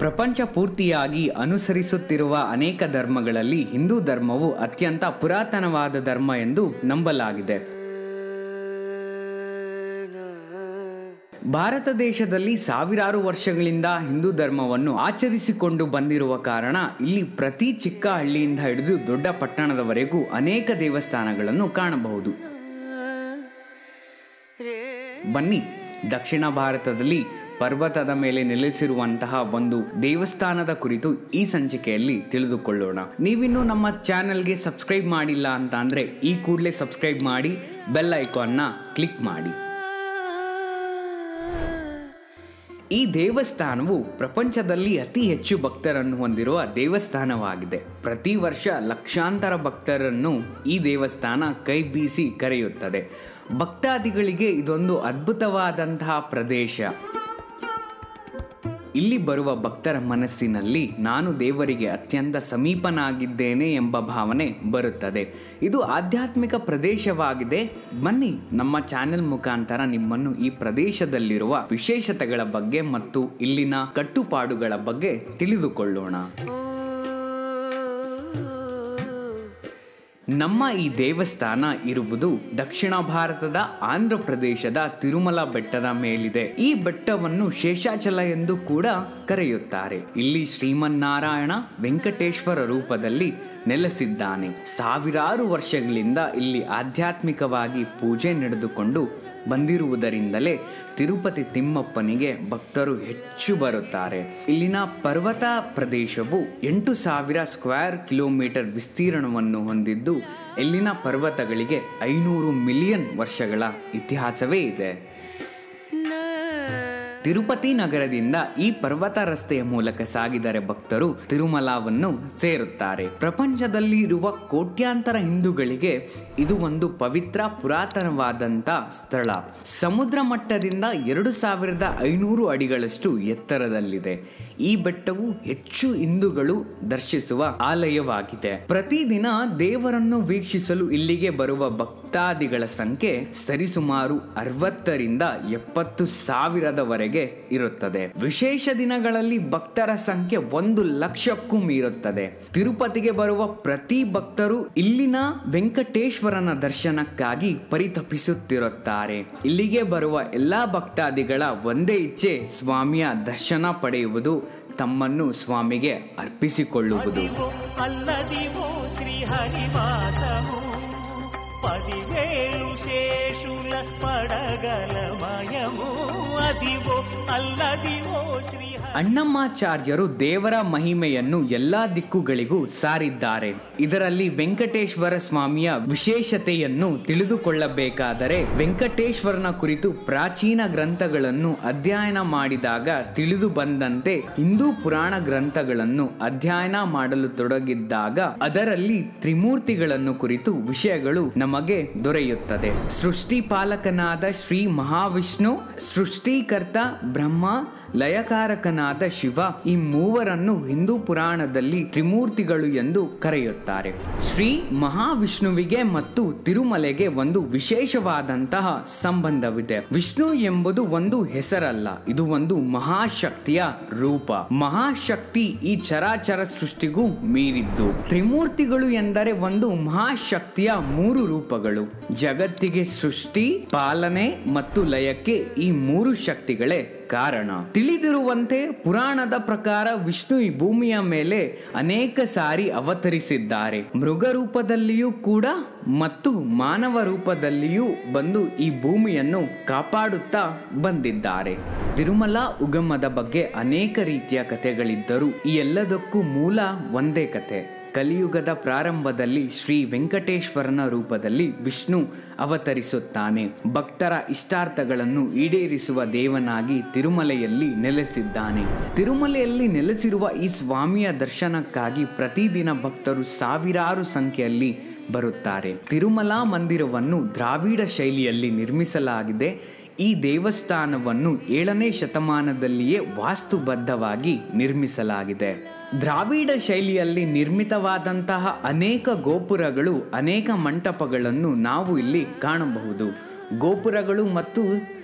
ಪ್ರಪಂಚ ಪೂರ್ತಿಯಾಗಿ ಅನುಸರಿಸುತ್ತಿರುವ ಅನೇಕ ಧರ್ಮಗಳಲ್ಲಿ ಹಿಂದೂ ಧರ್ಮವು ಅತ್ಯಂತ ಪುರಾತನವಾದ ಧರ್ಮ ಎಂದು ನಂಬಲಾಗಿದೆ ಭಾರತ ದೇಶದಲ್ಲಿ ಸಾವಿರಾರು ವರ್ಷಗಳಿಂದ ಹಿಂದೂ ಧರ್ಮವನ್ನು ಆಚರಿಸಿಕೊಂಡು ಬಂದಿರುವ ಕಾರಣ ಇಲ್ಲಿ ಪ್ರತಿ ಚಿಕ್ಕ ಹಳ್ಳಿಯಿಂದ ಹಿಡಿದು ದೊಡ್ಡ ಪಟ್ಟಣದವರೆಗೂ ಅನೇಕ ದೇವಸ್ಥಾನಗಳನ್ನು ಕಾಣಬಹುದು ಬನ್ನಿ ದಕ್ಷಿಣ ಭಾರತದಲ್ಲಿ ಪರ್ವತದ ಮೇಲೆ ನೆಲೆಸಿರುವಂತಹ ಒಂದು ದೇವಸ್ಥಾನದ ಕುರಿತು ಈ ಸಂಚಿಕೆಯಲ್ಲಿ ತಿಳಿದುಕೊಳ್ಳೋಣ ನೀವಿನ್ನು ನಮ್ಮ ಚಾನೆಲ್ಗೆ ಸಬ್ಸ್ಕ್ರೈಬ್ ಮಾಡಿಲ್ಲ ಅಂತ ಅಂದ್ರೆ ಈ ಕೂಡಲೇ ಸಬ್ಸ್ಕ್ರೈಬ್ ಮಾಡಿ ಬೆಲ್ ಐಕಾನ್ನ ಕ್ಲಿಕ್ ಮಾಡಿ ಈ ದೇವಸ್ಥಾನವು ಪ್ರಪಂಚದಲ್ಲಿ ಅತಿ ಹೆಚ್ಚು ಭಕ್ತರನ್ನು ಹೊಂದಿರುವ ದೇವಸ್ಥಾನವಾಗಿದೆ ಪ್ರತಿ ವರ್ಷ ಲಕ್ಷಾಂತರ ಭಕ್ತರನ್ನು ಈ ದೇವಸ್ಥಾನ ಕೈ ಬೀಸಿ ಕರೆಯುತ್ತದೆ ಭಕ್ತಾದಿಗಳಿಗೆ ಇದೊಂದು ಅದ್ಭುತವಾದಂತಹ ಪ್ರದೇಶ ಇಲ್ಲಿ ಬರುವ ಭಕ್ತರ ಮನಸ್ಸಿನಲ್ಲಿ ನಾನು ದೇವರಿಗೆ ಅತ್ಯಂತ ಸಮೀಪನಾಗಿದ್ದೇನೆ ಎಂಬ ಭಾವನೆ ಬರುತ್ತದೆ ಇದು ಆಧ್ಯಾತ್ಮಿಕ ಪ್ರದೇಶವಾಗಿದೆ ಬನ್ನಿ ನಮ್ಮ ಚಾನೆಲ್ ಮುಖಾಂತರ ನಿಮ್ಮನ್ನು ಈ ಪ್ರದೇಶದಲ್ಲಿರುವ ವಿಶೇಷತೆಗಳ ಬಗ್ಗೆ ಮತ್ತು ಇಲ್ಲಿನ ಕಟ್ಟುಪಾಡುಗಳ ಬಗ್ಗೆ ತಿಳಿದುಕೊಳ್ಳೋಣ ನಮ್ಮ ಈ ದೇವಸ್ಥಾನ ಇರುವುದು ದಕ್ಷಿಣ ಭಾರತದ ಆಂಧ್ರ ಪ್ರದೇಶದ ತಿರುಮಲ ಬೆಟ್ಟದ ಮೇಲಿದೆ ಈ ಬೆಟ್ಟವನ್ನು ಶೇಷಾಚಲ ಎಂದು ಕೂಡ ಕರೆಯುತ್ತಾರೆ ಇಲ್ಲಿ ಶ್ರೀಮನ್ನಾರಾಯಣ ವೆಂಕಟೇಶ್ವರ ರೂಪದಲ್ಲಿ ನೆಲೆಸಿದ್ದಾನೆ ಸಾವಿರಾರು ವರ್ಷಗಳಿಂದ ಇಲ್ಲಿ ಆಧ್ಯಾತ್ಮಿಕವಾಗಿ ಪೂಜೆ ನಡೆದುಕೊಂಡು ಬಂದಿರುವುದರಿಂದಲೇ ತಿರುಪತಿ ತಿಮ್ಮಪ್ಪನಿಗೆ ಭಕ್ತರು ಹೆಚ್ಚು ಬರುತ್ತಾರೆ ಇಲ್ಲಿನ ಪರ್ವತ ಪ್ರದೇಶವು ಎಂಟು ಸಾವಿರ ಸ್ಕ್ವೇರ್ ಕಿಲೋಮೀಟರ್ ವಿಸ್ತೀರ್ಣವನ್ನು ಹೊಂದಿದ್ದು ಇಲ್ಲಿನ ಪರ್ವತಗಳಿಗೆ ಐನೂರು ಮಿಲಿಯನ್ ವರ್ಷಗಳ ಇತಿಹಾಸವೇ ಇದೆ ತಿರುಪತಿ ನಗರದಿಂದ ಈ ಪರ್ವತ ರಸ್ತೆಯ ಮೂಲಕ ಸಾಗಿದರೆ ಭಕ್ತರು ತಿರುಮಲವನ್ನು ಸೇರುತ್ತಾರೆ ಪ್ರಪಂಚದಲ್ಲಿ ಇರುವ ಕೋಟ್ಯಾಂತರ ಹಿಂದೂಗಳಿಗೆ ಇದು ಒಂದು ಪವಿತ್ರ ಪುರಾತನವಾದಂತ ಸ್ಥಳ ಸಮುದ್ರ ಮಟ್ಟದಿಂದ ಎರಡು ಸಾವಿರದ ಐನೂರು ಅಡಿಗಳಷ್ಟು ಎತ್ತರದಲ್ಲಿದೆ ಈ ಬೆಟ್ಟವು ಹೆಚ್ಚು ಹಿಂದೂಗಳು ದರ್ಶಿಸುವ ಆಲಯವಾಗಿದೆ ಪ್ರತಿದಿನ ದೇವರನ್ನು ವೀಕ್ಷಿಸಲು ಇಲ್ಲಿಗೆ ಬರುವ ಭಕ್ತಾದಿಗಳ ಸಂಖ್ಯೆ ಸರಿಸುಮಾರು ಅರವತ್ತರಿಂದ ಎಪ್ಪತ್ತು ಸಾವಿರದವರೆಗೆ ಇರುತ್ತದೆ ವಿಶೇಷ ದಿನಗಳಲ್ಲಿ ಭಕ್ತರ ಸಂಖ್ಯೆ ಒಂದು ಲಕ್ಷಕ್ಕೂ ಮೀರುತ್ತದೆ ತಿರುಪತಿಗೆ ಬರುವ ಪ್ರತಿ ಭಕ್ತರು ಇಲ್ಲಿನ ವೆಂಕಟೇಶ್ವರನ ದರ್ಶನಕ್ಕಾಗಿ ಪರಿತಪಿಸುತ್ತಿರುತ್ತಾರೆ ಇಲ್ಲಿಗೆ ಬರುವ ಎಲ್ಲಾ ಭಕ್ತಾದಿಗಳ ಒಂದೇ ಇಚ್ಛೆ ಸ್ವಾಮಿಯ ದರ್ಶನ ಪಡೆಯುವುದು ತಮ್ಮನ್ನು ಸ್ವಾಮಿಗೆ ಅರ್ಪಿಸಿಕೊಳ್ಳುವುದು అదివో అల్లదివో శ్రీహరివాసము పదివేలు శేషుల పడగలమయము అదివో అల్లదివో శ్రీ ಅಣ್ಣಮ್ಮಾಚಾರ್ಯರು ದೇವರ ಮಹಿಮೆಯನ್ನು ಎಲ್ಲಾ ದಿಕ್ಕುಗಳಿಗೂ ಸಾರಿದ್ದಾರೆ ಇದರಲ್ಲಿ ವೆಂಕಟೇಶ್ವರ ಸ್ವಾಮಿಯ ವಿಶೇಷತೆಯನ್ನು ತಿಳಿದುಕೊಳ್ಳಬೇಕಾದರೆ ವೆಂಕಟೇಶ್ವರನ ಕುರಿತು ಪ್ರಾಚೀನ ಗ್ರಂಥಗಳನ್ನು ಅಧ್ಯಯನ ಮಾಡಿದಾಗ ತಿಳಿದು ಬಂದಂತೆ ಹಿಂದೂ ಪುರಾಣ ಗ್ರಂಥಗಳನ್ನು ಅಧ್ಯಯನ ಮಾಡಲು ತೊಡಗಿದ್ದಾಗ ಅದರಲ್ಲಿ ತ್ರಿಮೂರ್ತಿಗಳನ್ನು ಕುರಿತು ವಿಷಯಗಳು ನಮಗೆ ದೊರೆಯುತ್ತದೆ ಸೃಷ್ಟಿ ಪಾಲಕನಾದ ಶ್ರೀ ಮಹಾವಿಷ್ಣು ಸೃಷ್ಟಿಕರ್ತ ಬ್ರಹ್ಮ ಲಯಕಾರಕನಾದ ಶಿವ ಈ ಮೂವರನ್ನು ಹಿಂದೂ ಪುರಾಣದಲ್ಲಿ ತ್ರಿಮೂರ್ತಿಗಳು ಎಂದು ಕರೆಯುತ್ತಾರೆ ಶ್ರೀ ಮಹಾವಿಷ್ಣುವಿಗೆ ಮತ್ತು ತಿರುಮಲೆಗೆ ಒಂದು ವಿಶೇಷವಾದಂತಹ ಸಂಬಂಧವಿದೆ ವಿಷ್ಣು ಎಂಬುದು ಒಂದು ಹೆಸರಲ್ಲ ಇದು ಒಂದು ಮಹಾಶಕ್ತಿಯ ರೂಪ ಮಹಾಶಕ್ತಿ ಈ ಚರಾಚರ ಸೃಷ್ಟಿಗೂ ಮೀರಿದ್ದು ತ್ರಿಮೂರ್ತಿಗಳು ಎಂದರೆ ಒಂದು ಮಹಾಶಕ್ತಿಯ ಮೂರು ರೂಪಗಳು ಜಗತ್ತಿಗೆ ಸೃಷ್ಟಿ ಪಾಲನೆ ಮತ್ತು ಲಯಕ್ಕೆ ಈ ಮೂರು ಶಕ್ತಿಗಳೇ ಕಾರಣ ತಿಳಿದಿರುವಂತೆ ಪುರಾಣದ ಪ್ರಕಾರ ವಿಷ್ಣು ಈ ಭೂಮಿಯ ಮೇಲೆ ಅನೇಕ ಸಾರಿ ಅವತರಿಸಿದ್ದಾರೆ ಮೃಗ ರೂಪದಲ್ಲಿಯೂ ಕೂಡ ಮತ್ತು ಮಾನವ ರೂಪದಲ್ಲಿಯೂ ಬಂದು ಈ ಭೂಮಿಯನ್ನು ಕಾಪಾಡುತ್ತಾ ಬಂದಿದ್ದಾರೆ ತಿರುಮಲ ಉಗಮದ ಬಗ್ಗೆ ಅನೇಕ ರೀತಿಯ ಕಥೆಗಳಿದ್ದರೂ ಈ ಎಲ್ಲದಕ್ಕೂ ಮೂಲ ಒಂದೇ ಕತೆ ಕಲಿಯುಗದ ಪ್ರಾರಂಭದಲ್ಲಿ ಶ್ರೀ ವೆಂಕಟೇಶ್ವರನ ರೂಪದಲ್ಲಿ ವಿಷ್ಣು ಅವತರಿಸುತ್ತಾನೆ ಭಕ್ತರ ಇಷ್ಟಾರ್ಥಗಳನ್ನು ಈಡೇರಿಸುವ ದೇವನಾಗಿ ತಿರುಮಲೆಯಲ್ಲಿ ನೆಲೆಸಿದ್ದಾನೆ ತಿರುಮಲೆಯಲ್ಲಿ ನೆಲೆಸಿರುವ ಈ ಸ್ವಾಮಿಯ ದರ್ಶನಕ್ಕಾಗಿ ಪ್ರತಿದಿನ ಭಕ್ತರು ಸಾವಿರಾರು ಸಂಖ್ಯೆಯಲ್ಲಿ ಬರುತ್ತಾರೆ ತಿರುಮಲ ಮಂದಿರವನ್ನು ದ್ರಾವಿಡ ಶೈಲಿಯಲ್ಲಿ ನಿರ್ಮಿಸಲಾಗಿದೆ ಈ ದೇವಸ್ಥಾನವನ್ನು ಏಳನೇ ಶತಮಾನದಲ್ಲಿಯೇ ವಾಸ್ತುಬದ್ಧವಾಗಿ ನಿರ್ಮಿಸಲಾಗಿದೆ ದ್ರಾವಿಡ ಶೈಲಿಯಲ್ಲಿ ನಿರ್ಮಿತವಾದಂತಹ ಅನೇಕ ಗೋಪುರಗಳು ಅನೇಕ ಮಂಟಪಗಳನ್ನು ನಾವು ಇಲ್ಲಿ ಕಾಣಬಹುದು ಗೋಪುರಗಳು ಮತ್ತು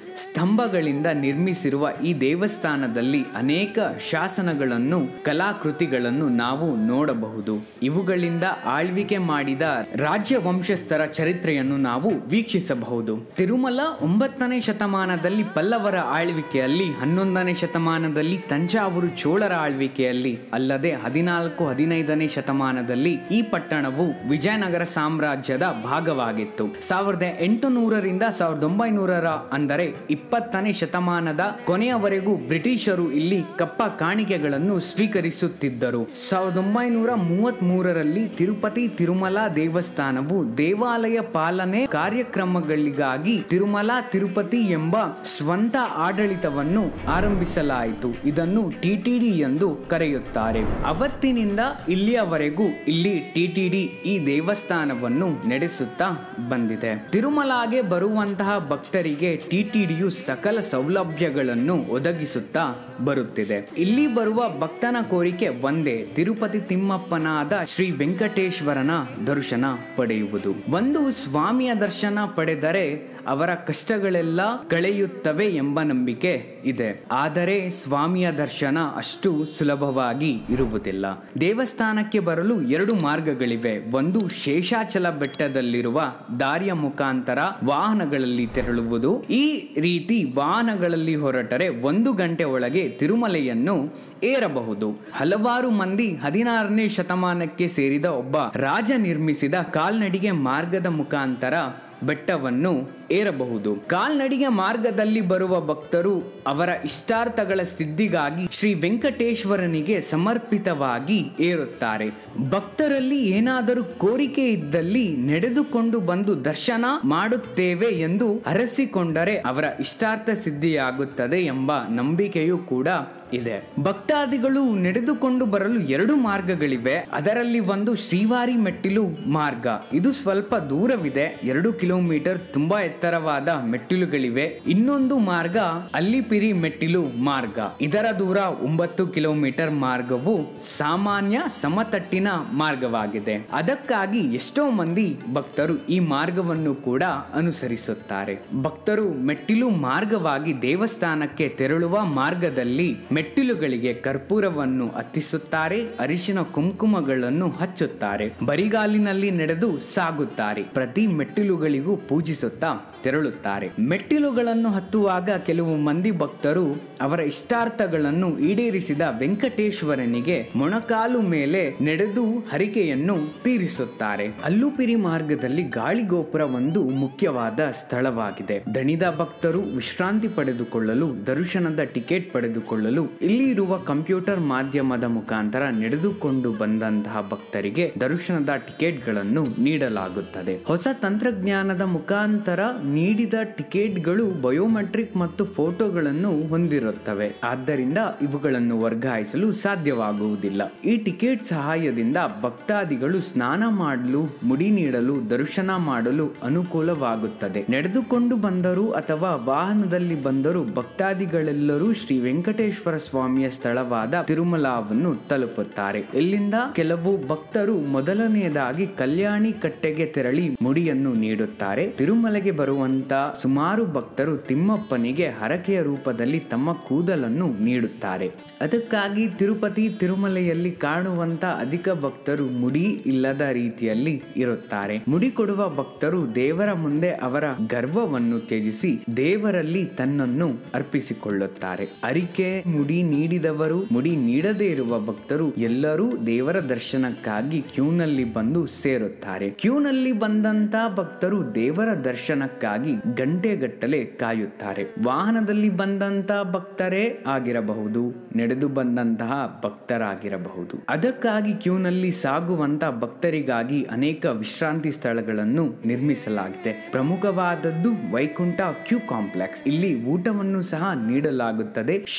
ಸ್ತಂಭಗಳಿಂದ ನಿರ್ಮಿಸಿರುವ ಈ ದೇವಸ್ಥಾನದಲ್ಲಿ ಅನೇಕ ಶಾಸನಗಳನ್ನು ಕಲಾಕೃತಿಗಳನ್ನು ನಾವು ನೋಡಬಹುದು ಇವುಗಳಿಂದ ಆಳ್ವಿಕೆ ಮಾಡಿದ ರಾಜ್ಯ ವಂಶಸ್ಥರ ಚರಿತ್ರೆಯನ್ನು ನಾವು ವೀಕ್ಷಿಸಬಹುದು ತಿರುಮಲ ಒಂಬತ್ತನೇ ಶತಮಾನದಲ್ಲಿ ಪಲ್ಲವರ ಆಳ್ವಿಕೆಯಲ್ಲಿ ಹನ್ನೊಂದನೇ ಶತಮಾನದಲ್ಲಿ ತಂಜಾವೂರು ಚೋಳರ ಆಳ್ವಿಕೆಯಲ್ಲಿ ಅಲ್ಲದೆ ಹದಿನಾಲ್ಕು ಹದಿನೈದನೇ ಶತಮಾನದಲ್ಲಿ ಈ ಪಟ್ಟಣವು ವಿಜಯನಗರ ಸಾಮ್ರಾಜ್ಯದ ಭಾಗವಾಗಿತ್ತು ಸಾವಿರದ ಎಂಟುನೂರರಿಂದ ಸಾವಿರದ ಒಂಬೈನೂರರ ಅಂದರೆ ಇಪ್ಪತ್ತನೇ ಶತಮಾನದ ಕೊನೆಯವರೆಗೂ ಬ್ರಿಟಿಷರು ಇಲ್ಲಿ ಕಪ್ಪ ಕಾಣಿಕೆಗಳನ್ನು ಸ್ವೀಕರಿಸುತ್ತಿದ್ದರು ಸಾವಿರದ ಒಂಬೈನೂರ ಮೂವತ್ತ್ ಮೂರರಲ್ಲಿ ತಿರುಪತಿ ತಿರುಮಲ ದೇವಸ್ಥಾನವು ದೇವಾಲಯ ಪಾಲನೆ ಕಾರ್ಯಕ್ರಮಗಳಿಗಾಗಿ ತಿರುಮಲ ತಿರುಪತಿ ಎಂಬ ಸ್ವಂತ ಆಡಳಿತವನ್ನು ಆರಂಭಿಸಲಾಯಿತು ಇದನ್ನು ಟಿಟಿಡಿ ಎಂದು ಕರೆಯುತ್ತಾರೆ ಅವತ್ತಿನಿಂದ ಇಲ್ಲಿಯವರೆಗೂ ಇಲ್ಲಿ ಟಿಟಿಡಿ ಈ ದೇವಸ್ಥಾನವನ್ನು ನಡೆಸುತ್ತಾ ಬಂದಿದೆ ತಿರುಮಲಾಗೆ ಬರುವಂತಹ ಭಕ್ತರಿಗೆ ಟಿಟಿಡಿಯು ಸಕಲ ಸೌಲಭ್ಯಗಳನ್ನು ಒದಗಿಸುತ್ತಾ ಬರುತ್ತಿದೆ ಇಲ್ಲಿ ಬರುವ ಭಕ್ತನ ಕೋರಿಕೆ ಒಂದೇ ತಿರುಪತಿ ತಿಮ್ಮಪ್ಪನಾದ ಶ್ರೀ ವೆಂಕಟೇಶ್ವರನ ದರ್ಶನ ಪಡೆಯುವುದು ಒಂದು ಸ್ವಾಮಿಯ ದರ್ಶನ ಪಡೆದರೆ ಅವರ ಕಷ್ಟಗಳೆಲ್ಲ ಕಳೆಯುತ್ತವೆ ಎಂಬ ನಂಬಿಕೆ ಇದೆ ಆದರೆ ಸ್ವಾಮಿಯ ದರ್ಶನ ಅಷ್ಟು ಸುಲಭವಾಗಿ ಇರುವುದಿಲ್ಲ ದೇವಸ್ಥಾನಕ್ಕೆ ಬರಲು ಎರಡು ಮಾರ್ಗಗಳಿವೆ ಒಂದು ಶೇಷಾಚಲ ಬೆಟ್ಟದಲ್ಲಿರುವ ದಾರಿಯ ಮುಖಾಂತರ ವಾಹನಗಳಲ್ಲಿ ತೆರಳುವುದು ಈ ರೀತಿ ವಾಹನಗಳಲ್ಲಿ ಹೊರಟರೆ ಒಂದು ಗಂಟೆ ಒಳಗೆ ತಿರುಮಲೆಯನ್ನು ಏರಬಹುದು ಹಲವಾರು ಮಂದಿ ಹದಿನಾರನೇ ಶತಮಾನಕ್ಕೆ ಸೇರಿದ ಒಬ್ಬ ರಾಜ ನಿರ್ಮಿಸಿದ ಕಾಲ್ನಡಿಗೆ ಮಾರ್ಗದ ಮುಖಾಂತರ ಬೆಟ್ಟವನ್ನು ಏರಬಹುದು ಕಾಲ್ನಡಿಗೆ ಮಾರ್ಗದಲ್ಲಿ ಬರುವ ಭಕ್ತರು ಅವರ ಇಷ್ಟಾರ್ಥಗಳ ಸಿದ್ಧಿಗಾಗಿ ಶ್ರೀ ವೆಂಕಟೇಶ್ವರನಿಗೆ ಸಮರ್ಪಿತವಾಗಿ ಏರುತ್ತಾರೆ ಭಕ್ತರಲ್ಲಿ ಏನಾದರೂ ಕೋರಿಕೆ ಇದ್ದಲ್ಲಿ ನಡೆದುಕೊಂಡು ಬಂದು ದರ್ಶನ ಮಾಡುತ್ತೇವೆ ಎಂದು ಅರಸಿಕೊಂಡರೆ ಅವರ ಇಷ್ಟಾರ್ಥ ಸಿದ್ಧಿಯಾಗುತ್ತದೆ ಎಂಬ ನಂಬಿಕೆಯೂ ಕೂಡ ಇದೆ ಭಕ್ತಾದಿಗಳು ನಡೆದುಕೊಂಡು ಬರಲು ಎರಡು ಮಾರ್ಗಗಳಿವೆ ಅದರಲ್ಲಿ ಒಂದು ಶ್ರೀವಾರಿ ಮೆಟ್ಟಿಲು ಮಾರ್ಗ ಇದು ಸ್ವಲ್ಪ ದೂರವಿದೆ ಎರಡು ಕಿಲೋಮೀಟರ್ ತುಂಬಾ ಎತ್ತರವಾದ ಮೆಟ್ಟಿಲುಗಳಿವೆ ಇನ್ನೊಂದು ಮಾರ್ಗ ಅಲ್ಲಿಪಿರಿ ಮೆಟ್ಟಿಲು ಮಾರ್ಗ ಇದರ ದೂರ ಒಂಬತ್ತು ಕಿಲೋಮೀಟರ್ ಮಾರ್ಗವು ಸಾಮಾನ್ಯ ಸಮತಟ್ಟಿನ ಮಾರ್ಗವಾಗಿದೆ ಅದಕ್ಕಾಗಿ ಎಷ್ಟೋ ಮಂದಿ ಭಕ್ತರು ಈ ಮಾರ್ಗವನ್ನು ಕೂಡ ಅನುಸರಿಸುತ್ತಾರೆ ಭಕ್ತರು ಮೆಟ್ಟಿಲು ಮಾರ್ಗವಾಗಿ ದೇವಸ್ಥಾನಕ್ಕೆ ತೆರಳುವ ಮಾರ್ಗದಲ್ಲಿ ಮೆಟ್ಟಿಲುಗಳಿಗೆ ಕರ್ಪೂರವನ್ನು ಹತ್ತಿಸುತ್ತಾರೆ ಅರಿಶಿನ ಕುಂಕುಮಗಳನ್ನು ಹಚ್ಚುತ್ತಾರೆ ಬರಿಗಾಲಿನಲ್ಲಿ ನಡೆದು ಸಾಗುತ್ತಾರೆ ಪ್ರತಿ ಮೆಟ್ಟಿಲುಗಳಿಗೂ ಪೂಜಿಸುತ್ತಾ ತೆರಳುತ್ತಾರೆ ಮೆಟ್ಟಿಲುಗಳನ್ನು ಹತ್ತುವಾಗ ಕೆಲವು ಮಂದಿ ಭಕ್ತರು ಅವರ ಇಷ್ಟಾರ್ಥಗಳನ್ನು ಈಡೇರಿಸಿದ ವೆಂಕಟೇಶ್ವರನಿಗೆ ಮೊಣಕಾಲು ಮೇಲೆ ನಡೆದು ಹರಿಕೆಯನ್ನು ತೀರಿಸುತ್ತಾರೆ ಅಲ್ಲುಪಿರಿ ಮಾರ್ಗದಲ್ಲಿ ಗಾಳಿಗೋಪುರ ಒಂದು ಮುಖ್ಯವಾದ ಸ್ಥಳವಾಗಿದೆ ದಣಿದ ಭಕ್ತರು ವಿಶ್ರಾಂತಿ ಪಡೆದುಕೊಳ್ಳಲು ದರ್ಶನದ ಟಿಕೆಟ್ ಪಡೆದುಕೊಳ್ಳಲು ಇಲ್ಲಿ ಇರುವ ಕಂಪ್ಯೂಟರ್ ಮಾಧ್ಯಮದ ಮುಖಾಂತರ ನಡೆದುಕೊಂಡು ಬಂದಂತಹ ಭಕ್ತರಿಗೆ ದರ್ಶನದ ಟಿಕೆಟ್ಗಳನ್ನು ನೀಡಲಾಗುತ್ತದೆ ಹೊಸ ತಂತ್ರಜ್ಞಾನದ ಮುಖಾಂತರ ನೀಡಿದ ಟಿಕೆಟ್ಗಳು ಬಯೋಮೆಟ್ರಿಕ್ ಮತ್ತು ಫೋಟೋಗಳನ್ನು ಹೊಂದಿರುತ್ತವೆ ಆದ್ದರಿಂದ ಇವುಗಳನ್ನು ವರ್ಗಾಯಿಸಲು ಸಾಧ್ಯವಾಗುವುದಿಲ್ಲ ಈ ಟಿಕೆಟ್ ಸಹಾಯದಿಂದ ಭಕ್ತಾದಿಗಳು ಸ್ನಾನ ಮಾಡಲು ಮುಡಿ ನೀಡಲು ದರ್ಶನ ಮಾಡಲು ಅನುಕೂಲವಾಗುತ್ತದೆ ನಡೆದುಕೊಂಡು ಬಂದರು ಅಥವಾ ವಾಹನದಲ್ಲಿ ಬಂದರೂ ಭಕ್ತಾದಿಗಳೆಲ್ಲರೂ ಶ್ರೀ ವೆಂಕಟೇಶ್ವರ ಸ್ವಾಮಿಯ ಸ್ಥಳವಾದ ತಿರುಮಲವನ್ನು ತಲುಪುತ್ತಾರೆ ಇಲ್ಲಿಂದ ಕೆಲವು ಭಕ್ತರು ಮೊದಲನೆಯದಾಗಿ ಕಲ್ಯಾಣಿ ಕಟ್ಟೆಗೆ ತೆರಳಿ ಮುಡಿಯನ್ನು ನೀಡುತ್ತಾರೆ ತಿರುಮಲೆಗೆ ಬರುವಂತ ಸುಮಾರು ಭಕ್ತರು ತಿಮ್ಮಪ್ಪನಿಗೆ ಹರಕೆಯ ರೂಪದಲ್ಲಿ ತಮ್ಮ ಕೂದಲನ್ನು ನೀಡುತ್ತಾರೆ ಅದಕ್ಕಾಗಿ ತಿರುಪತಿ ತಿರುಮಲೆಯಲ್ಲಿ ಕಾಣುವಂತ ಅಧಿಕ ಭಕ್ತರು ಮುಡಿ ಇಲ್ಲದ ರೀತಿಯಲ್ಲಿ ಇರುತ್ತಾರೆ ಮುಡಿ ಕೊಡುವ ಭಕ್ತರು ದೇವರ ಮುಂದೆ ಅವರ ಗರ್ವವನ್ನು ತ್ಯಜಿಸಿ ದೇವರಲ್ಲಿ ತನ್ನನ್ನು ಅರ್ಪಿಸಿಕೊಳ್ಳುತ್ತಾರೆ ಅರಿಕೆ ಮುಡಿ ನೀಡಿದವರು ಮುಡಿ ನೀಡದೇ ಇರುವ ಭಕ್ತರು ಎಲ್ಲರೂ ದೇವರ ದರ್ಶನಕ್ಕಾಗಿ ಕ್ಯೂನಲ್ಲಿ ಬಂದು ಸೇರುತ್ತಾರೆ ಕ್ಯೂನಲ್ಲಿ ಬಂದಂತ ಭಕ್ತರು ದೇವರ ದರ್ಶನಕ್ಕಾಗಿ ಗಂಟೆಗಟ್ಟಲೆ ಕಾಯುತ್ತಾರೆ ವಾಹನದಲ್ಲಿ ಬಂದಂತ ಭಕ್ತರೇ ಆಗಿರಬಹುದು ನಡೆದು ಬಂದಂತಹ ಭಕ್ತರಾಗಿರಬಹುದು ಅದಕ್ಕಾಗಿ ಕ್ಯೂನಲ್ಲಿ ಸಾಗುವಂತ ಭಕ್ತರಿಗಾಗಿ ಅನೇಕ ವಿಶ್ರಾಂತಿ ಸ್ಥಳಗಳನ್ನು ನಿರ್ಮಿಸಲಾಗಿದೆ ಪ್ರಮುಖವಾದದ್ದು ವೈಕುಂಠ ಕ್ಯೂ ಕಾಂಪ್ಲೆಕ್ಸ್ ಇಲ್ಲಿ ಊಟವನ್ನು ಸಹ ನೀಡಲಾಗುತ್ತದೆ ಶೌಚಾಲಯ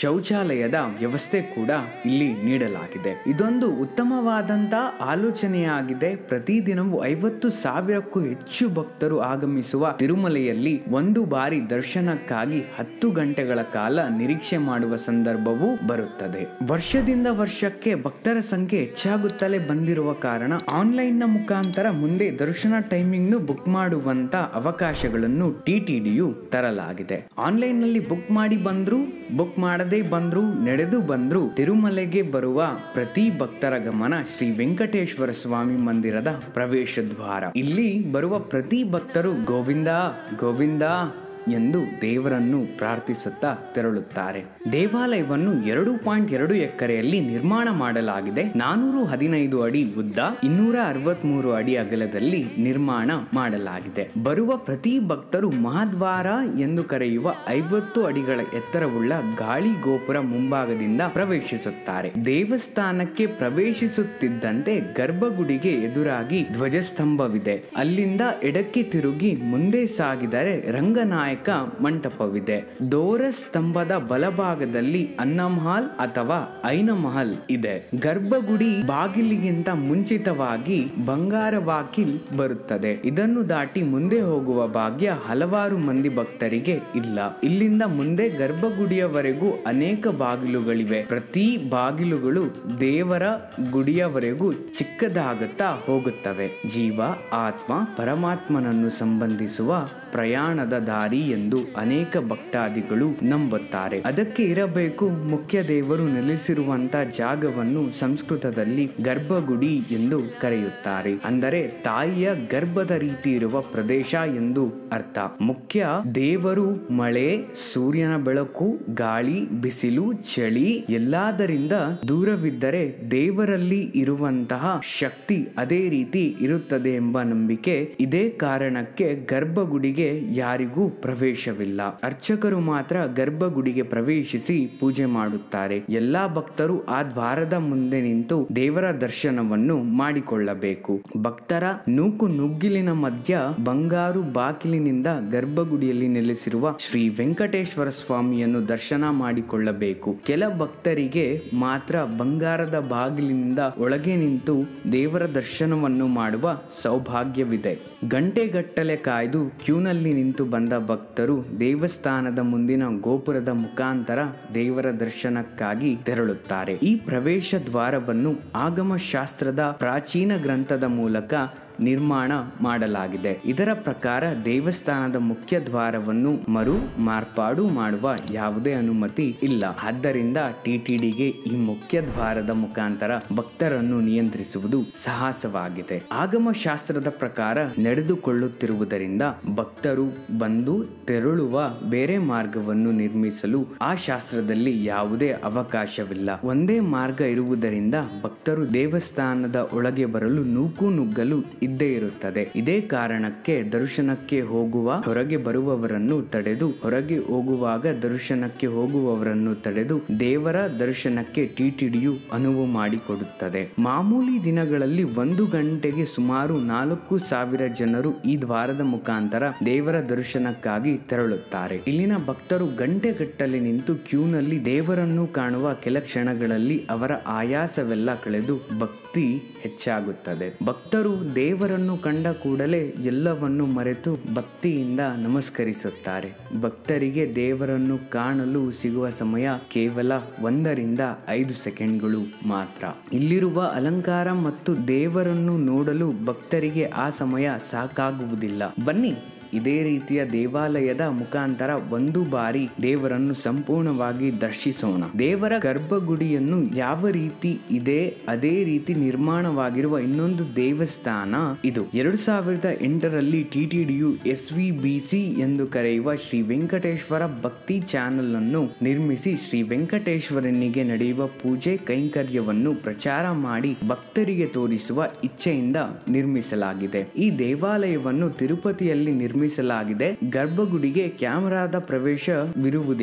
ಶೌಚಾಲಯದ ವ್ಯವಸ್ಥೆ ಕೂಡ ಇಲ್ಲಿ ನೀಡಲಾಗಿದೆ ಇದೊಂದು ಉತ್ತಮವಾದಂತ ಆಲೋಚನೆಯಾಗಿದೆ ಪ್ರತಿದಿನವೂ ಐವತ್ತು ಸಾವಿರಕ್ಕೂ ಹೆಚ್ಚು ಭಕ್ತರು ಆಗಮಿಸುವ ತಿರುಮಲೆಯಲ್ಲಿ ಒಂದು ಬಾರಿ ದರ್ಶನಕ್ಕಾಗಿ ಹತ್ತು ಗಂಟೆಗಳ ಕಾಲ ನಿರೀಕ್ಷೆ ಮಾಡುವ ಸಂದರ್ಭವೂ ಬರುತ್ತದೆ ವರ್ಷದಿಂದ ವರ್ಷಕ್ಕೆ ಭಕ್ತರ ಸಂಖ್ಯೆ ಹೆಚ್ಚಾಗುತ್ತಲೇ ಬಂದಿರುವ ಕಾರಣ ಆನ್ಲೈನ್ ನ ಮುಖಾಂತರ ಮುಂದೆ ದರ್ಶನ ಟೈಮಿಂಗ್ ಬುಕ್ ಮಾಡುವಂತ ಅವಕಾಶಗಳನ್ನು ಟಿಟಿಡಿಯು ತರಲಾಗಿದೆ ಆನ್ಲೈನ್ ನಲ್ಲಿ ಬುಕ್ ಮಾಡಿ ಬಂದ್ರು ಬುಕ್ ಮಾಡದೇ ಬಂದ್ರು ನಡೆದು ಬಂದ್ರು ತಿರುಮಲೆಗೆ ಬರುವ ಪ್ರತಿ ಭಕ್ತರ ಗಮನ ಶ್ರೀ ವೆಂಕಟೇಶ್ವರ ಸ್ವಾಮಿ ಮಂದಿರದ ಪ್ರವೇಶ ದ್ವಾರ ಇಲ್ಲಿ ಬರುವ ಪ್ರತಿ ಭಕ್ತರು ಗೋವಿಂದ ಗೋವಿಂದ ಎಂದು ದೇವರನ್ನು ಪ್ರಾರ್ಥಿಸುತ್ತಾ ತೆರಳುತ್ತಾರೆ ದೇವಾಲಯವನ್ನು ಎರಡು ಪಾಯಿಂಟ್ ಎರಡು ಎಕರೆಯಲ್ಲಿ ನಿರ್ಮಾಣ ಮಾಡಲಾಗಿದೆ ನಾನೂರು ಹದಿನೈದು ಅಡಿ ಉದ್ದ ಇನ್ನೂರ ಅರವತ್ಮೂರು ಅಡಿ ಅಗಲದಲ್ಲಿ ನಿರ್ಮಾಣ ಮಾಡಲಾಗಿದೆ ಬರುವ ಪ್ರತಿ ಭಕ್ತರು ಮಹಾದ್ವಾರ ಎಂದು ಕರೆಯುವ ಐವತ್ತು ಅಡಿಗಳ ಎತ್ತರವುಳ್ಳ ಗಾಳಿ ಗೋಪುರ ಮುಂಭಾಗದಿಂದ ಪ್ರವೇಶಿಸುತ್ತಾರೆ ದೇವಸ್ಥಾನಕ್ಕೆ ಪ್ರವೇಶಿಸುತ್ತಿದ್ದಂತೆ ಗರ್ಭಗುಡಿಗೆ ಎದುರಾಗಿ ಧ್ವಜಸ್ತಂಭವಿದೆ ಅಲ್ಲಿಂದ ಎಡಕ್ಕೆ ತಿರುಗಿ ಮುಂದೆ ಸಾಗಿದರೆ ರಂಗನಾಯಕ ಮಂಟಪವಿದೆ ದೋರ ಸ್ತಂಭದ ಬಲಭಾಗದಲ್ಲಿ ಅನ್ನಮಹಲ್ ಅಥವಾ ಐನಮಹಲ್ ಇದೆ ಗರ್ಭಗುಡಿ ಬಾಗಿಲಿಗಿಂತ ಮುಂಚಿತವಾಗಿ ಬಂಗಾರ ವಾಕಿಲ್ ಬರುತ್ತದೆ ಇದನ್ನು ದಾಟಿ ಮುಂದೆ ಹೋಗುವ ಭಾಗ್ಯ ಹಲವಾರು ಮಂದಿ ಭಕ್ತರಿಗೆ ಇಲ್ಲ ಇಲ್ಲಿಂದ ಮುಂದೆ ಗರ್ಭಗುಡಿಯವರೆಗೂ ಅನೇಕ ಬಾಗಿಲುಗಳಿವೆ ಪ್ರತಿ ಬಾಗಿಲುಗಳು ದೇವರ ಗುಡಿಯವರೆಗೂ ಚಿಕ್ಕದಾಗುತ್ತಾ ಹೋಗುತ್ತವೆ ಜೀವ ಆತ್ಮ ಪರಮಾತ್ಮನನ್ನು ಸಂಬಂಧಿಸುವ ಪ್ರಯಾಣದ ದಾರಿ ಎಂದು ಅನೇಕ ಭಕ್ತಾದಿಗಳು ನಂಬುತ್ತಾರೆ ಅದಕ್ಕೆ ಇರಬೇಕು ಮುಖ್ಯ ದೇವರು ನೆಲೆಸಿರುವಂತ ಜಾಗವನ್ನು ಸಂಸ್ಕೃತದಲ್ಲಿ ಗರ್ಭಗುಡಿ ಎಂದು ಕರೆಯುತ್ತಾರೆ ಅಂದರೆ ತಾಯಿಯ ಗರ್ಭದ ರೀತಿ ಇರುವ ಪ್ರದೇಶ ಎಂದು ಅರ್ಥ ಮುಖ್ಯ ದೇವರು ಮಳೆ ಸೂರ್ಯನ ಬೆಳಕು ಗಾಳಿ ಬಿಸಿಲು ಚಳಿ ಎಲ್ಲದರಿಂದ ದೂರವಿದ್ದರೆ ದೇವರಲ್ಲಿ ಇರುವಂತಹ ಶಕ್ತಿ ಅದೇ ರೀತಿ ಇರುತ್ತದೆ ಎಂಬ ನಂಬಿಕೆ ಇದೇ ಕಾರಣಕ್ಕೆ ಗರ್ಭಗುಡಿಗೆ ಯಾರಿಗೂ ಪ್ರವೇಶವಿಲ್ಲ ಅರ್ಚಕರು ಮಾತ್ರ ಗರ್ಭಗುಡಿಗೆ ಪ್ರವೇಶಿಸಿ ಪೂಜೆ ಮಾಡುತ್ತಾರೆ ಎಲ್ಲಾ ಭಕ್ತರು ಆ ದ್ವಾರದ ಮುಂದೆ ನಿಂತು ದೇವರ ದರ್ಶನವನ್ನು ಮಾಡಿಕೊಳ್ಳಬೇಕು ಭಕ್ತರ ನೂಕು ನುಗ್ಗಿಲಿನ ಮಧ್ಯ ಬಂಗಾರು ಬಾಗಿಲಿನಿಂದ ಗರ್ಭಗುಡಿಯಲ್ಲಿ ನೆಲೆಸಿರುವ ಶ್ರೀ ವೆಂಕಟೇಶ್ವರ ಸ್ವಾಮಿಯನ್ನು ದರ್ಶನ ಮಾಡಿಕೊಳ್ಳಬೇಕು ಕೆಲ ಭಕ್ತರಿಗೆ ಮಾತ್ರ ಬಂಗಾರದ ಬಾಗಿಲಿನಿಂದ ಒಳಗೆ ನಿಂತು ದೇವರ ದರ್ಶನವನ್ನು ಮಾಡುವ ಸೌಭಾಗ್ಯವಿದೆ ಗಂಟೆಗಟ್ಟಲೆ ಕಾಯ್ದು ಕ್ಯೂನಲ್ಲಿ ನಿಂತು ಬಂದ ಭಕ್ತರು ದೇವಸ್ಥಾನದ ಮುಂದಿನ ಗೋಪುರದ ಮುಖಾಂತರ ದೇವರ ದರ್ಶನಕ್ಕಾಗಿ ತೆರಳುತ್ತಾರೆ ಈ ಪ್ರವೇಶ ದ್ವಾರವನ್ನು ಆಗಮ ಶಾಸ್ತ್ರದ ಪ್ರಾಚೀನ ಗ್ರಂಥದ ಮೂಲಕ ನಿರ್ಮಾಣ ಮಾಡಲಾಗಿದೆ ಇದರ ಪ್ರಕಾರ ದೇವಸ್ಥಾನದ ಮುಖ್ಯ ದ್ವಾರವನ್ನು ಮರು ಮಾರ್ಪಾಡು ಮಾಡುವ ಯಾವುದೇ ಅನುಮತಿ ಇಲ್ಲ ಆದ್ದರಿಂದ ಟಿಟಿಡಿಗೆ ಈ ಮುಖ್ಯ ದ್ವಾರದ ಮುಖಾಂತರ ಭಕ್ತರನ್ನು ನಿಯಂತ್ರಿಸುವುದು ಸಾಹಸವಾಗಿದೆ ಆಗಮ ಶಾಸ್ತ್ರದ ಪ್ರಕಾರ ನಡೆದುಕೊಳ್ಳುತ್ತಿರುವುದರಿಂದ ಭಕ್ತರು ಬಂದು ತೆರಳುವ ಬೇರೆ ಮಾರ್ಗವನ್ನು ನಿರ್ಮಿಸಲು ಆ ಶಾಸ್ತ್ರದಲ್ಲಿ ಯಾವುದೇ ಅವಕಾಶವಿಲ್ಲ ಒಂದೇ ಮಾರ್ಗ ಇರುವುದರಿಂದ ಭಕ್ತರು ದೇವಸ್ಥಾನದ ಒಳಗೆ ಬರಲು ನೂಕು ನುಗ್ಗಲು ಇದ್ದೇ ಇರುತ್ತದೆ ಇದೇ ಕಾರಣಕ್ಕೆ ದರ್ಶನಕ್ಕೆ ಹೋಗುವ ಹೊರಗೆ ಬರುವವರನ್ನು ತಡೆದು ಹೊರಗೆ ಹೋಗುವಾಗ ದರ್ಶನಕ್ಕೆ ಹೋಗುವವರನ್ನು ತಡೆದು ದೇವರ ದರ್ಶನಕ್ಕೆ ಟಿಟಿಡಿಯು ಅನುವು ಮಾಡಿಕೊಡುತ್ತದೆ ಮಾಮೂಲಿ ದಿನಗಳಲ್ಲಿ ಒಂದು ಗಂಟೆಗೆ ಸುಮಾರು ನಾಲ್ಕು ಸಾವಿರ ಜನರು ಈ ದ್ವಾರದ ಮುಖಾಂತರ ದೇವರ ದರ್ಶನಕ್ಕಾಗಿ ತೆರಳುತ್ತಾರೆ ಇಲ್ಲಿನ ಭಕ್ತರು ಗಂಟೆಗಟ್ಟಲೆ ನಿಂತು ಕ್ಯೂನಲ್ಲಿ ದೇವರನ್ನು ಕಾಣುವ ಕೆಲ ಕ್ಷಣಗಳಲ್ಲಿ ಅವರ ಆಯಾಸವೆಲ್ಲ ಕಳೆದು ಭಕ್ತಿ ಹೆಚ್ಚಾಗುತ್ತದೆ ಭಕ್ತರು ದೇವರನ್ನು ಕಂಡ ಕೂಡಲೇ ಎಲ್ಲವನ್ನು ಮರೆತು ಭಕ್ತಿಯಿಂದ ನಮಸ್ಕರಿಸುತ್ತಾರೆ ಭಕ್ತರಿಗೆ ದೇವರನ್ನು ಕಾಣಲು ಸಿಗುವ ಸಮಯ ಕೇವಲ ಒಂದರಿಂದ ಐದು ಸೆಕೆಂಡ್ಗಳು ಮಾತ್ರ ಇಲ್ಲಿರುವ ಅಲಂಕಾರ ಮತ್ತು ದೇವರನ್ನು ನೋಡಲು ಭಕ್ತರಿಗೆ ಆ ಸಮಯ ಸಾಕಾಗುವುದಿಲ್ಲ ಬನ್ನಿ ಇದೇ ರೀತಿಯ ದೇವಾಲಯದ ಮುಖಾಂತರ ಒಂದು ಬಾರಿ ದೇವರನ್ನು ಸಂಪೂರ್ಣವಾಗಿ ದರ್ಶಿಸೋಣ ದೇವರ ಗರ್ಭಗುಡಿಯನ್ನು ಯಾವ ರೀತಿ ಇದೆ ಅದೇ ರೀತಿ ನಿರ್ಮಾಣವಾಗಿರುವ ಇನ್ನೊಂದು ದೇವಸ್ಥಾನ ಇದು ಎರಡು ಸಾವಿರದ ಎಂಟರಲ್ಲಿ ಟಿಟಿಡಿಯು ಎಸ್ ವಿ ಬಿ ಸಿ ಎಂದು ಕರೆಯುವ ಶ್ರೀ ವೆಂಕಟೇಶ್ವರ ಭಕ್ತಿ ಚಾನೆಲ್ ಅನ್ನು ನಿರ್ಮಿಸಿ ಶ್ರೀ ವೆಂಕಟೇಶ್ವರನಿಗೆ ನಡೆಯುವ ಪೂಜೆ ಕೈಂಕರ್ಯವನ್ನು ಪ್ರಚಾರ ಮಾಡಿ ಭಕ್ತರಿಗೆ ತೋರಿಸುವ ಇಚ್ಛೆಯಿಂದ ನಿರ್ಮಿಸಲಾಗಿದೆ ಈ ದೇವಾಲಯವನ್ನು ತಿರುಪತಿಯಲ್ಲಿ ನಿರ್ಮಿಸಲಾಗಿದೆ ಗರ್ಭಗುಡಿಗೆ ಕ್ಯಾಮೆರಾದ ಪ್ರವೇಶವಿರುವುದಿಲ್ಲ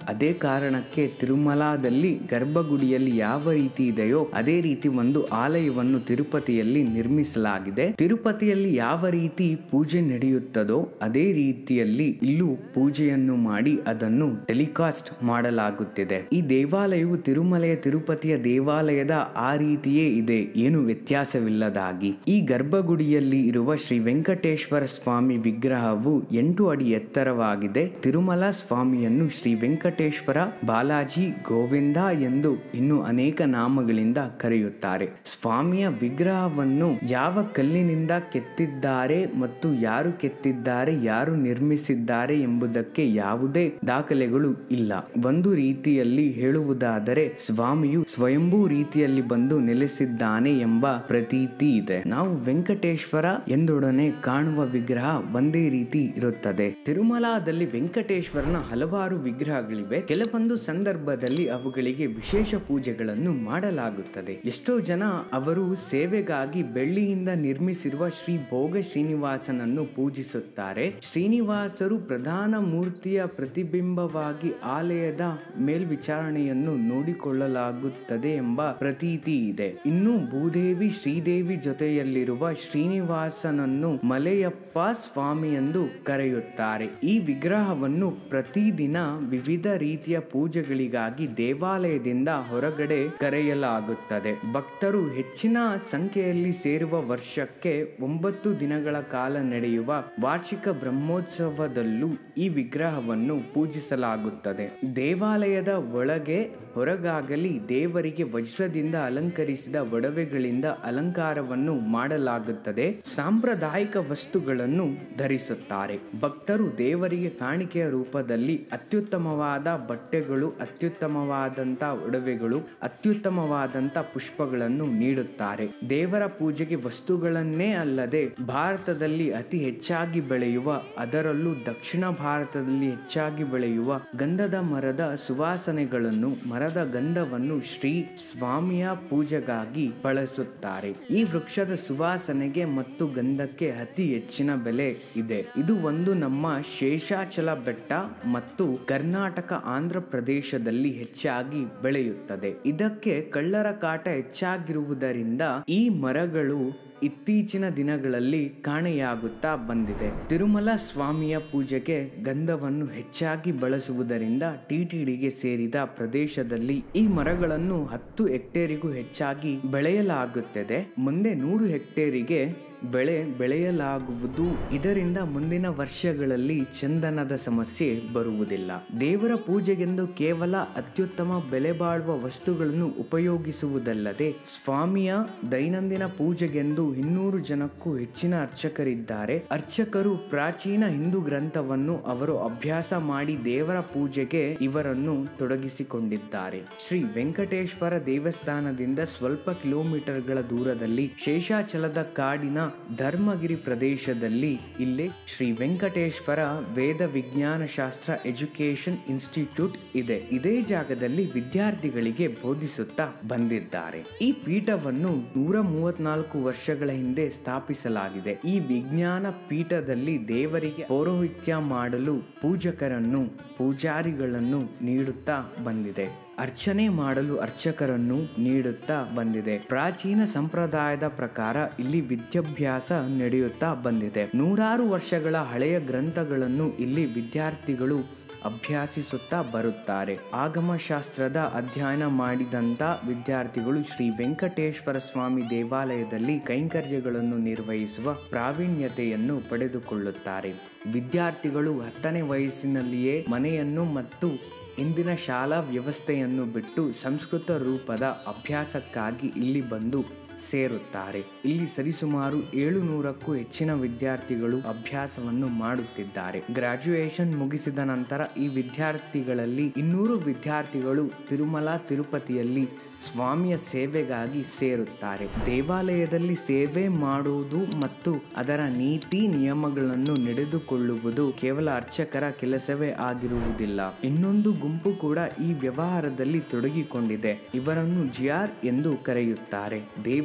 ಅದೇ ಕಾರಣಕ್ಕೆ ತಿರುಮಲಾದಲ್ಲಿ ಗರ್ಭಗುಡಿಯಲ್ಲಿ ಯಾವ ರೀತಿ ಇದೆಯೋ ಅದೇ ರೀತಿ ಒಂದು ಆಲಯವನ್ನು ತಿರುಪತಿಯಲ್ಲಿ ನಿರ್ಮಿಸಲಾಗಿದೆ ತಿರುಪತಿಯಲ್ಲಿ ಯಾವ ರೀತಿ ಪೂಜೆ ನಡೆಯುತ್ತದೋ ಅದೇ ರೀತಿಯಲ್ಲಿ ಇಲ್ಲೂ ಪೂಜೆಯನ್ನು ಮಾಡಿ ಅದನ್ನು ಟೆಲಿಕಾಸ್ಟ್ ಮಾಡಲಾಗುತ್ತಿದೆ ಈ ದೇವಾಲಯವು ತಿರುಮಲೆಯ ತಿರುಪತಿಯ ದೇವಾಲಯದ ಆ ರೀತಿಯೇ ಇದೆ ಏನು ವ್ಯತ್ಯಾಸವಿಲ್ಲದಾಗಿ ಈ ಗರ್ಭಗುಡಿಯಲ್ಲಿ ಇರುವ ಶ್ರೀ ವೆಂಕಟೇಶ್ವರ ಸ್ವಾಮಿ ವಿಗ್ರಹವು ಎಂಟು ಅಡಿ ಎತ್ತರವಾಗಿದೆ ತಿರುಮಲ ಸ್ವಾಮಿಯನ್ನು ಶ್ರೀ ವೆಂಕಟೇಶ್ವರ ಬಾಲಾಜಿ ಗೋವಿಂದ ಎಂದು ಇನ್ನು ಅನೇಕ ನಾಮಗಳಿಂದ ಕರೆಯುತ್ತಾರೆ ಸ್ವಾಮಿಯ ವಿಗ್ರಹವನ್ನು ಯಾವ ಕಲ್ಲಿನಿಂದ ಕೆತ್ತಿದ್ದಾರೆ ಮತ್ತು ಯಾರು ಕೆತ್ತಿದ್ದಾರೆ ಯಾರು ನಿರ್ಮಿಸಿದ್ದಾರೆ ಎಂಬುದಕ್ಕೆ ಯಾವುದೇ ದಾಖಲೆಗಳು ಇಲ್ಲ ಒಂದು ರೀತಿಯಲ್ಲಿ ಹೇಳುವುದಾದರೆ ಸ್ವಾಮಿಯು ಸ್ವಯಂಭೂ ರೀತಿಯಲ್ಲಿ ಬಂದು ನೆಲೆಸಿದ್ದಾನೆ ಎಂಬ ಪ್ರತೀತಿ ಇದೆ ನಾವು ವೆಂಕಟೇಶ್ವರ ಎಂದೊಡನೆ ಕಾಣುವ ವಿಗ್ರಹ ಒಂದೇ ರೀತಿ ಇರುತ್ತದೆ ತಿರುಮಲಾದಲ್ಲಿ ವೆಂಕಟೇಶ್ವರನ ಹಲವಾರು ವಿಗ್ರಹಗಳಿವೆ ಕೆಲವೊಂದು ಸಂದರ್ಭದಲ್ಲಿ ಅವುಗಳಿಗೆ ವಿಶೇಷ ಪೂಜೆಗಳನ್ನು ಮಾಡಲಾಗುತ್ತದೆ ಎಷ್ಟೋ ಜನ ಅವರು ಸೇವೆಗಾಗಿ ಬೆಳ್ಳಿಯಿಂದ ನಿರ್ಮಿಸಿರುವ ಶ್ರೀ ಭೋಗ ಶ್ರೀನಿವಾಸನನ್ನು ಪೂಜಿಸುತ್ತಾರೆ ಶ್ರೀನಿವಾಸರು ಪ್ರಧಾನ ಮೂರ್ತಿಯ ಪ್ರತಿಬಿಂಬವಾಗಿ ಆಲಯದ ಮೇಲ್ವಿಚಾರಣೆಯನ್ನು ನೋಡಿಕೊಳ್ಳಲಾಗುತ್ತದೆ ಎಂಬ ಪ್ರತೀತಿ ಇದೆ ಇನ್ನು ಭೂದೇವಿ ಶ್ರೀದೇವಿ ಜೊತೆಯಲ್ಲಿರುವ ಶ್ರೀನಿವಾಸನನ್ನು ಮಲೆಯಪ್ಪ ಸ್ವಾಮಿ ಎಂದು ಕರೆಯುತ್ತಾರೆ ಈ ವಿಗ್ರಹವನ್ನು ಪ್ರತಿದಿನ ವಿವಿಧ ರೀತಿಯ ಪೂಜೆಗಳಿಗಾಗಿ ದೇವಾಲಯದಿಂದ ಹೊರಗಡೆ ಕರೆಯಲಾಗುತ್ತದೆ ಭಕ್ತರು ಹೆಚ್ಚಿನ ಸಂಖ್ಯೆಯಲ್ಲಿ ಸೇರುವ ವರ್ಷಕ್ಕೆ ಒಂಬತ್ತು ದಿನಗಳ ಕಾಲ ನಡೆಯುವ ವಾರ್ಷಿಕ ಬ್ರಹ್ಮೋತ್ಸವದಲ್ಲೂ ಈ ವಿಗ್ರಹವನ್ನು ಪೂಜಿಸಲಾಗುತ್ತದೆ ದೇವಾಲಯದ ಒಳಗೆ ಹೊರಗಾಗಲಿ ದೇವರಿಗೆ ವಜ್ರದಿಂದ ಅಲಂಕರಿಸಿದ ಒಡವೆಗಳಿಂದ ಅಲಂಕಾರವನ್ನು ಮಾಡಲಾಗುತ್ತದೆ ಸಾಂಪ್ರದಾಯಿಕ ವಸ್ತುಗಳನ್ನು ಧರಿಸುತ್ತಾರೆ ಭಕ್ತರು ದೇವರಿಗೆ ಕಾಣಿಕೆಯ ರೂಪದಲ್ಲಿ ಅತ್ಯುತ್ತಮವಾದ ಬಟ್ಟೆಗಳು ಅತ್ಯುತ್ತಮವಾದಂತ ಒಡವೆಗಳು ಅತ್ಯುತ್ತಮವಾದಂತ ಪುಷ್ಪಗಳನ್ನು ನೀಡುತ್ತಾರೆ ದೇವರ ಪೂಜೆಗೆ ವಸ್ತುಗಳನ್ನೇ ಅಲ್ಲದೆ ಭಾರತದಲ್ಲಿ ಅತಿ ಹೆಚ್ಚಾಗಿ ಬೆಳೆಯುವ ಅದರಲ್ಲೂ ದಕ್ಷಿಣ ಭಾರತದಲ್ಲಿ ಹೆಚ್ಚಾಗಿ ಬೆಳೆಯುವ ಗಂಧದ ಮರದ ಸುವಾಸನೆಗಳನ್ನು ಮರದ ಗಂಧವನ್ನು ಶ್ರೀ ಸ್ವಾಮಿಯ ಪೂಜೆಗಾಗಿ ಬಳಸುತ್ತಾರೆ ಈ ವೃಕ್ಷದ ಸುವಾಸನೆಗೆ ಮತ್ತು ಗಂಧಕ್ಕೆ ಅತಿ ಹೆಚ್ಚಿನ ಬೆಲೆ ಇದೆ ಇದು ಒಂದು ನಮ್ಮ ಶೇಷಾಚಲ ಬೆಟ್ಟ ಮತ್ತು ಕರ್ನಾಟಕ ಆಂಧ್ರ ಪ್ರದೇಶದಲ್ಲಿ ಹೆಚ್ಚಾಗಿ ಬೆಳೆಯುತ್ತದೆ ಇದಕ್ಕೆ ಕಳ್ಳರ ಕಾಟ ಹೆಚ್ಚಾಗಿರುವುದರಿಂದ ಈ ಮರಗಳು ಇತ್ತೀಚಿನ ದಿನಗಳಲ್ಲಿ ಕಾಣೆಯಾಗುತ್ತಾ ಬಂದಿದೆ ತಿರುಮಲ ಸ್ವಾಮಿಯ ಪೂಜೆಗೆ ಗಂಧವನ್ನು ಹೆಚ್ಚಾಗಿ ಬಳಸುವುದರಿಂದ ಟಿಟಿಡಿಗೆ ಸೇರಿದ ಪ್ರದೇಶದಲ್ಲಿ ಈ ಮರಗಳನ್ನು ಹತ್ತು ಹೆಕ್ಟೇರಿಗೂ ಹೆಚ್ಚಾಗಿ ಬೆಳೆಯಲಾಗುತ್ತದೆ ಮುಂದೆ ನೂರು ಹೆಕ್ಟೇರಿಗೆ ಬೆಳೆ ಬೆಳೆಯಲಾಗುವುದು ಇದರಿಂದ ಮುಂದಿನ ವರ್ಷಗಳಲ್ಲಿ ಚಂದನದ ಸಮಸ್ಯೆ ಬರುವುದಿಲ್ಲ ದೇವರ ಪೂಜೆಗೆಂದು ಕೇವಲ ಅತ್ಯುತ್ತಮ ಬೆಲೆ ಬಾಳುವ ವಸ್ತುಗಳನ್ನು ಉಪಯೋಗಿಸುವುದಲ್ಲದೆ ಸ್ವಾಮಿಯ ದೈನಂದಿನ ಪೂಜೆಗೆಂದು ಇನ್ನೂರು ಜನಕ್ಕೂ ಹೆಚ್ಚಿನ ಅರ್ಚಕರಿದ್ದಾರೆ ಅರ್ಚಕರು ಪ್ರಾಚೀನ ಹಿಂದೂ ಗ್ರಂಥವನ್ನು ಅವರು ಅಭ್ಯಾಸ ಮಾಡಿ ದೇವರ ಪೂಜೆಗೆ ಇವರನ್ನು ತೊಡಗಿಸಿಕೊಂಡಿದ್ದಾರೆ ಶ್ರೀ ವೆಂಕಟೇಶ್ವರ ದೇವಸ್ಥಾನದಿಂದ ಸ್ವಲ್ಪ ಕಿಲೋಮೀಟರ್ಗಳ ದೂರದಲ್ಲಿ ಶೇಷಾಚಲದ ಕಾಡಿನ ಧರ್ಮಗಿರಿ ಪ್ರದೇಶದಲ್ಲಿ ಇಲ್ಲೇ ಶ್ರೀ ವೆಂಕಟೇಶ್ವರ ವೇದ ವಿಜ್ಞಾನ ಶಾಸ್ತ್ರ ಎಜುಕೇಶನ್ ಇನ್ಸ್ಟಿಟ್ಯೂಟ್ ಇದೆ ಇದೇ ಜಾಗದಲ್ಲಿ ವಿದ್ಯಾರ್ಥಿಗಳಿಗೆ ಬೋಧಿಸುತ್ತಾ ಬಂದಿದ್ದಾರೆ ಈ ಪೀಠವನ್ನು ನೂರ ಮೂವತ್ನಾಲ್ಕು ವರ್ಷಗಳ ಹಿಂದೆ ಸ್ಥಾಪಿಸಲಾಗಿದೆ ಈ ವಿಜ್ಞಾನ ಪೀಠದಲ್ಲಿ ದೇವರಿಗೆ ಪೌರೋಹಿತ್ಯ ಮಾಡಲು ಪೂಜಕರನ್ನು ಪೂಜಾರಿಗಳನ್ನು ನೀಡುತ್ತಾ ಬಂದಿದೆ ಅರ್ಚನೆ ಮಾಡಲು ಅರ್ಚಕರನ್ನು ನೀಡುತ್ತಾ ಬಂದಿದೆ ಪ್ರಾಚೀನ ಸಂಪ್ರದಾಯದ ಪ್ರಕಾರ ಇಲ್ಲಿ ವಿದ್ಯಾಭ್ಯಾಸ ನಡೆಯುತ್ತಾ ಬಂದಿದೆ ನೂರಾರು ವರ್ಷಗಳ ಹಳೆಯ ಗ್ರಂಥಗಳನ್ನು ಇಲ್ಲಿ ವಿದ್ಯಾರ್ಥಿಗಳು ಅಭ್ಯಾಸಿಸುತ್ತಾ ಬರುತ್ತಾರೆ ಆಗಮ ಶಾಸ್ತ್ರದ ಅಧ್ಯಯನ ಮಾಡಿದಂತ ವಿದ್ಯಾರ್ಥಿಗಳು ಶ್ರೀ ವೆಂಕಟೇಶ್ವರ ಸ್ವಾಮಿ ದೇವಾಲಯದಲ್ಲಿ ಕೈಂಕರ್ಯಗಳನ್ನು ನಿರ್ವಹಿಸುವ ಪ್ರಾವೀಣ್ಯತೆಯನ್ನು ಪಡೆದುಕೊಳ್ಳುತ್ತಾರೆ ವಿದ್ಯಾರ್ಥಿಗಳು ಹತ್ತನೇ ವಯಸ್ಸಿನಲ್ಲಿಯೇ ಮನೆಯನ್ನು ಮತ್ತು ಇಂದಿನ ಶಾಲಾ ವ್ಯವಸ್ಥೆಯನ್ನು ಬಿಟ್ಟು ಸಂಸ್ಕೃತ ರೂಪದ ಅಭ್ಯಾಸಕ್ಕಾಗಿ ಇಲ್ಲಿ ಬಂದು ಸೇರುತ್ತಾರೆ ಇಲ್ಲಿ ಸರಿಸುಮಾರು ಏಳು ನೂರಕ್ಕೂ ಹೆಚ್ಚಿನ ವಿದ್ಯಾರ್ಥಿಗಳು ಅಭ್ಯಾಸವನ್ನು ಮಾಡುತ್ತಿದ್ದಾರೆ ಗ್ರಾಜುಯೇಷನ್ ಮುಗಿಸಿದ ನಂತರ ಈ ವಿದ್ಯಾರ್ಥಿಗಳಲ್ಲಿ ಇನ್ನೂರು ವಿದ್ಯಾರ್ಥಿಗಳು ತಿರುಮಲ ತಿರುಪತಿಯಲ್ಲಿ ಸ್ವಾಮಿಯ ಸೇವೆಗಾಗಿ ಸೇರುತ್ತಾರೆ ದೇವಾಲಯದಲ್ಲಿ ಸೇವೆ ಮಾಡುವುದು ಮತ್ತು ಅದರ ನೀತಿ ನಿಯಮಗಳನ್ನು ನಡೆದುಕೊಳ್ಳುವುದು ಕೇವಲ ಅರ್ಚಕರ ಕೆಲಸವೇ ಆಗಿರುವುದಿಲ್ಲ ಇನ್ನೊಂದು ಗುಂಪು ಕೂಡ ಈ ವ್ಯವಹಾರದಲ್ಲಿ ತೊಡಗಿಕೊಂಡಿದೆ ಇವರನ್ನು ಜಿಯಾರ್ ಎಂದು ಕರೆಯುತ್ತಾರೆ ದೇವ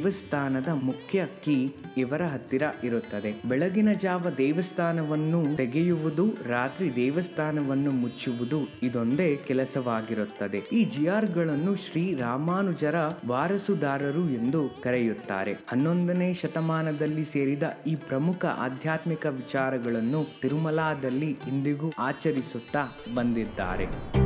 ದೇವಸ್ಥಾನದ ಮುಖ್ಯ ಕೀ ಇವರ ಹತ್ತಿರ ಇರುತ್ತದೆ ಬೆಳಗಿನ ಜಾವ ದೇವಸ್ಥಾನವನ್ನು ತೆಗೆಯುವುದು ರಾತ್ರಿ ದೇವಸ್ಥಾನವನ್ನು ಮುಚ್ಚುವುದು ಇದೊಂದೇ ಕೆಲಸವಾಗಿರುತ್ತದೆ ಈ ಜಿಆರ್ಗಳನ್ನು ಶ್ರೀ ರಾಮಾನುಜರ ವಾರಸುದಾರರು ಎಂದು ಕರೆಯುತ್ತಾರೆ ಹನ್ನೊಂದನೇ ಶತಮಾನದಲ್ಲಿ ಸೇರಿದ ಈ ಪ್ರಮುಖ ಆಧ್ಯಾತ್ಮಿಕ ವಿಚಾರಗಳನ್ನು ತಿರುಮಲಾದಲ್ಲಿ ಇಂದಿಗೂ ಆಚರಿಸುತ್ತಾ ಬಂದಿದ್ದಾರೆ